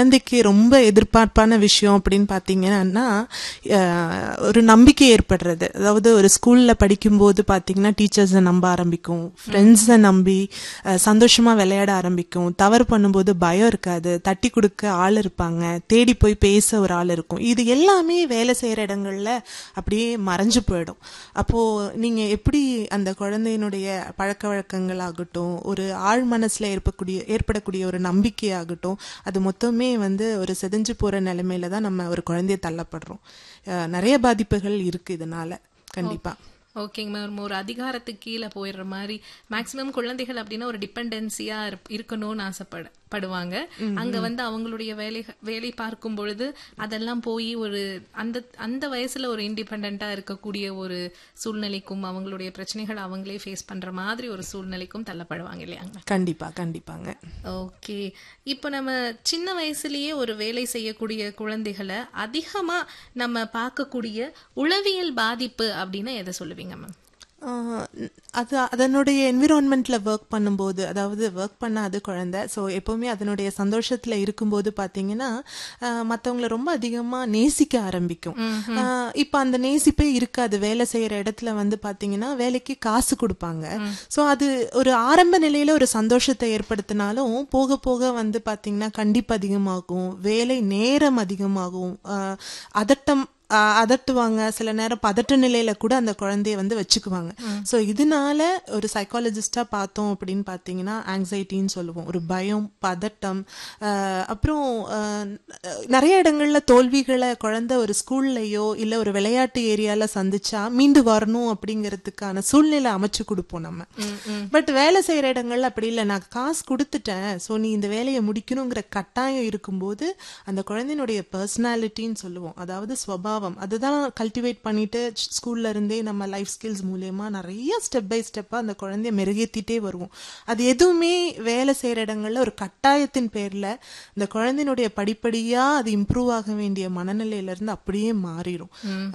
குழந்தைக்கு ரொம்ப எதிர்பார்ப்பான விஷயம் அப்படின்னு பார்த்தீங்கன்னா அஹ், ஒரு நம்பிக்கை ஏற்படுறது அதாவது ஒரு ஸ்கூல்ல படிக்கும்போது பார்த்தீங்கன்னா டீச்சர்ஸை நம்ப ஆரம்பிக்கும் ஃப்ரெண்ட்ஸை நம்பி அஹ், சந்தோஷமா விளையாட ஆரம்பிக்கும் தவறு பண்ணும்போது பயம் இருக்காது தட்டி கொடுக்க ஆள் இருப்பாங்க தேடி போய் பேச ஒரு ஆள் இருக்கும் இது எல்லாமே வேலை செய்யற இடங்கள்ல அப்படியே மறைஞ்சு போயிடும் அப்போ நீங்க எப்படி அந்த குழந்தையினுடைய பழக்க வழக்கங்கள் ஆகட்டும் ஒரு ஆழ் மனசுல ஏற்படக்கூடிய ஏற்படக்கூடிய ஒரு நம்பிக்கை ஆகட்டும் அது மொத்தமே வந்து ஒரு செதஞ்சு போற நிலைமையில தான் நம்ம ஒரு குழந்தைய தள்ளப்படுறோம் அஹ் நிறைய பாதிப்புகள் இருக்கு இதனால கண்டிப்பா ஓகேங்க மேம் ஒரு அதிகாரத்துக்கு கீழே போயிடுற மாதிரி மேக்சிமம் குழந்தைகள் அப்படின்னா ஒரு டிபெண்டன்சியா இருக்கணும்னு ஆசைப்பட படுவாங்க அங்க வந்து அவங்களுடைய வேலை வேலை பார்க்கும் பொழுது அதெல்லாம் போய் ஒரு அந்த அந்த வயசுல ஒரு இண்டிபெண்டா இருக்கக்கூடிய ஒரு சூழ்நிலைக்கும் அவங்களுடைய பிரச்சனைகள் அவங்களே ஃபேஸ் பண்ற மாதிரி ஒரு சூழ்நிலைக்கும் தள்ளப்படுவாங்க இல்லையாங்க கண்டிப்பா கண்டிப்பாங்க ஓகே இப்போ நம்ம சின்ன வயசுலயே ஒரு வேலை செய்யக்கூடிய குழந்தைகளை அதிகமா நம்ம பார்க்கக்கூடிய உளவியல் பாதிப்பு அப்படின்னா எதை சொல்லுவீங்க மேம் ஆஹ் அது அதனுடைய என்விரான்மெண்ட்ல ஒர்க் பண்ணும்போது அதாவது ஒர்க் பண்ண அது குழந்தை ஸோ எப்பவுமே அதனுடைய சந்தோஷத்துல இருக்கும்போது பாத்தீங்கன்னா ஆஹ் மத்தவங்கள ரொம்ப அதிகமா நேசிக்க ஆரம்பிக்கும் ஆஹ் இப்ப அந்த நேசிப்பே இருக்காது வேலை செய்யற இடத்துல வந்து பாத்தீங்கன்னா வேலைக்கு காசு கொடுப்பாங்க ஸோ அது ஒரு ஆரம்ப நிலையில ஒரு சந்தோஷத்தை ஏற்படுத்தினாலும் போக போக வந்து பாத்தீங்கன்னா கண்டிப்பு அதிகமாகும் வேலை நேரம் அதிகமாகும் ஆஹ் அதட்டம் ஆஹ் அதட்டுவாங்க சில நேரம் பதட்ட நிலையில கூட அந்த குழந்தைய வந்து வச்சுக்குவாங்க ஸோ இதனால ஒரு சைக்காலஜிஸ்டா பார்த்தோம் அப்படின்னு பார்த்தீங்கன்னா ஆங்ஸைட்டின்னு சொல்லுவோம் ஒரு பயம் பதட்டம் ஆஹ் அப்புறம் ஆஹ் நிறைய இடங்கள்ல தோல்விகளை குழந்தை ஒரு ஸ்கூல்லையோ இல்ல ஒரு விளையாட்டு ஏரியால சந்திச்சா மீண்டு வரணும் அப்படிங்கிறதுக்கான சூழ்நிலை அமைச்சு கொடுப்போம் நம்ம பட் வேலை செய்யற இடங்கள்ல அப்படி இல்லை நான் காசு கொடுத்துட்டேன் ஸோ நீ இந்த வேலையை முடிக்கணுங்கிற கட்டாயம் இருக்கும்போது அந்த குழந்தையினுடைய பர்சனாலிட்டின்னு சொல்லுவோம் அதாவது ஸ்வபாவம் அதுதான் கல்டிவேட் பண்ணிட்டு ஸ்கூல்ல இருந்தே நம்ம லைஃப் ஸ்கில்ஸ் மூலியமா நிறைய ஸ்டெப் பை ஸ்டெப்பா அந்த குழந்தைய மெருகேத்திட்டே வருவோம் அது எதுவுமே வேலை செய்யற இடங்கள்ல ஒரு கட்டாயத்தின் பேர்ல இந்த குழந்தையினுடைய படிப்படியா அது இம்ப்ரூவ் ஆக வேண்டிய மனநிலையில இருந்து அப்படியே மாறிடும்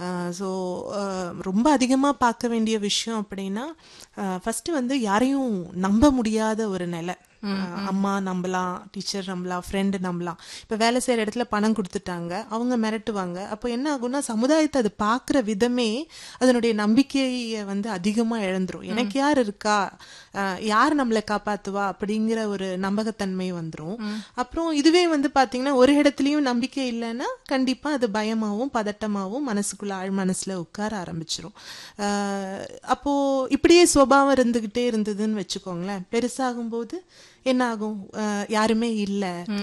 ஸோ ரொம்ப அதிகமா பார்க்க வேண்டிய விஷயம் அப்படின்னா ஃபர்ஸ்ட் வந்து யாரையும் நம்ப முடியாத ஒரு நிலை அஹ் அம்மா நம்பலாம் டீச்சர் நம்பலாம் ஃப்ரெண்டு நம்பலாம் இப்ப வேலை செய்யற இடத்துல பணம் கொடுத்துட்டாங்க அவங்க மிரட்டுவாங்க அப்போ என்ன ஆகும்னா சமுதாயத்தை அது பார்க்குற விதமே அதனுடைய நம்பிக்கையை வந்து அதிகமா இழந்துரும் எனக்கு யார் இருக்கா அஹ் யார் நம்மளை காப்பாத்துவா அப்படிங்கிற ஒரு நம்பகத்தன்மை வந்துரும் அப்புறம் இதுவே வந்து பாத்தீங்கன்னா ஒரு இடத்துலயும் நம்பிக்கை இல்லைன்னா கண்டிப்பா அது பயமாவும் பதட்டமாவும் மனசுக்குள்ள ஆழ் மனசுல உட்கார ஆரம்பிச்சிரும் அஹ் அப்போ இப்படியே சுபாவம் இருந்துகிட்டே இருந்ததுன்னு வச்சுக்கோங்களேன் பெருசாகும் போது என்ன ஆகும் அஹ் யாருமே இல்ல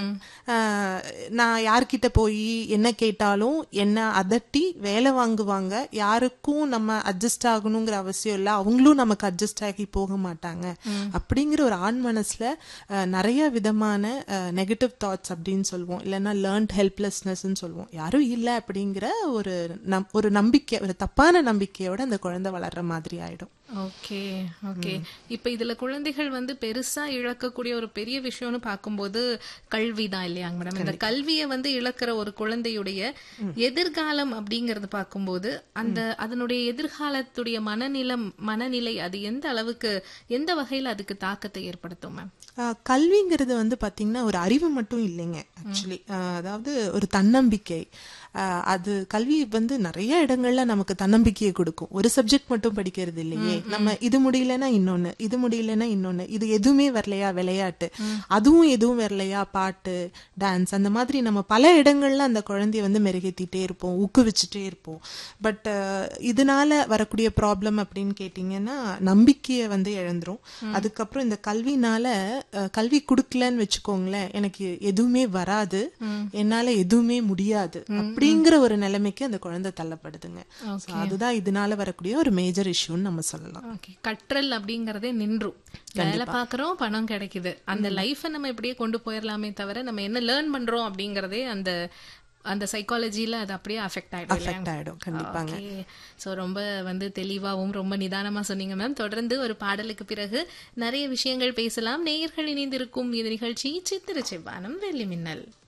அஹ் நான் யார்கிட்ட போய் என்ன கேட்டாலும் என்ன அதட்டி வேலை வாங்குவாங்க யாருக்கும் நம்ம அட்ஜஸ்ட் ஆகணுங்கிற அவசியம் இல்ல அவங்களும் நமக்கு அட்ஜஸ்ட் ஆகி போக மாட்டாங்க அப்படிங்கிற ஒரு ஆண் மனசுல அஹ் நிறைய விதமான நெகட்டிவ் தாட்ஸ் அப்படின்னு சொல்லுவோம் இல்லைன்னா லேர்ன்ட் ஹெல்ப்லெஸ்னஸ்ன்னு சொல்லுவோம் யாரும் இல்ல அப்படிங்கிற ஒரு நம் ஒரு நம்பிக்கை ஒரு தப்பான நம்பிக்கையோட அந்த குழந்தை வளர்ற மாதிரி ஆயிடும் ஓகே ஓகே இப்ப இதுல குழந்தைகள் வந்து பெருசா இழக்கக்கூடிய ஒரு பெரிய விஷயம்னு பார்க்கும்போது கல்வி தான் இல்லையாங்க மேடம் இந்த கல்வியை வந்து இழக்கிற ஒரு குழந்தையுடைய எதிர்காலம் அப்படிங்கறது பார்க்கும்போது அந்த அதனுடைய எதிர்காலத்துடைய மனநிலம் மனநிலை அது எந்த அளவுக்கு எந்த வகையில அதுக்கு தாக்கத்தை ஏற்படுத்தும் மேம் ஆஹ் கல்விங்கிறது வந்து பாத்தீங்கன்னா ஒரு அறிவு மட்டும் இல்லைங்க ஆக்சுவலி அதாவது ஒரு தன்னம்பிக்கை ஆஹ் அது கல்வி வந்து நிறைய இடங்கள்ல நமக்கு தன்னம்பிக்கையை கொடுக்கும் ஒரு சப்ஜெக்ட் மட்டும் படிக்கிறது இல்லையே நம்ம இது முடியலன்னா இன்னொன்னு இது முடியலன்னா இன்னொன்னு இது எதுவுமே வரலையா விளையாட்டு அதுவும் எதுவும் வரலையா பாட்டு டான்ஸ் அந்த மாதிரி நம்ம பல இடங்கள்ல அந்த குழந்தைய வந்து மெருகேத்திட்டே இருப்போம் ஊக்குவிச்சுட்டே இருப்போம் பட் இதனால வரக்கூடிய ப்ராப்ளம் அப்படின்னு கேட்டீங்கன்னா நம்பிக்கையை வந்து இழந்துரும் அதுக்கப்புறம் இந்த கல்வினால அஹ், கல்வி கொடுக்கலன்னு வச்சுக்கோங்களேன் எனக்கு எதுவுமே வராது என்னால எதுவுமே முடியாது அப்படிங்கிற ஒரு நிலைமைக்கு அந்த குழந்தை தள்ளப்படுதுங்க So, அதுதான் இதனால வரக்கூடிய ஒரு மேஜர் இஷ்யூன்னு நம்ம சொல்லலாம் ஓகே கற்றல் அப்படிங்கறதே நின்றும் வேலை பாக்குறோம் பணம் கிடைக்குது அந்த லைஃபை நம்ம இப்படியே கொண்டு போயிடலாமே தவிர நம்ம என்ன லேர்ன் பண்றோம் அப்படிங்கறதே அந்த அந்த சைக்காலஜில அது அப்படியே அஃபெக்ட் ஆயிடும் அஃபெக்ட் ஆயிடும் கண்டிப்பாங்க ஸோ ரொம்ப வந்து தெளிவாகவும் ரொம்ப நிதானமா சொன்னீங்க மேம் தொடர்ந்து ஒரு பாடலுக்கு பிறகு நிறைய விஷயங்கள் பேசலாம் நேயர்கள் இணைந்திருக்கும் இந்த நிகழ்ச்சி சித்திர செவ்வானம் வெள்ளி மின்னல்